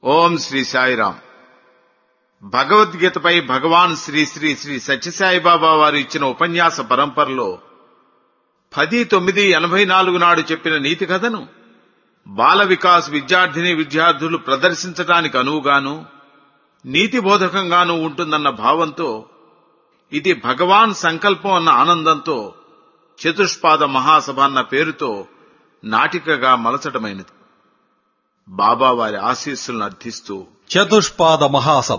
ఓం శ్రీ సాయిరాం భగవద్గీతపై భగవాన్ శ్రీ శ్రీ శ్రీ సత్యసాయిబాబా వారు ఇచ్చిన ఉపన్యాస పరంపరలో పది తొమ్మిది ఎనభై నాలుగు నాడు చెప్పిన నీతి కథను బాల వికాస్ విద్యార్థిని విద్యార్థులు ప్రదర్శించడానికి అనువుగాను నీతి బోధకంగాను ఉంటుందన్న భావంతో ఇది భగవాన్ సంకల్పం అన్న ఆనందంతో చతుష్పాద మహాసభ అన్న పేరుతో నాటికగా మలచటమైనది బాబా వారి ఆశీస్సులను అర్థిస్తూ చతుష్పాద మహాసభ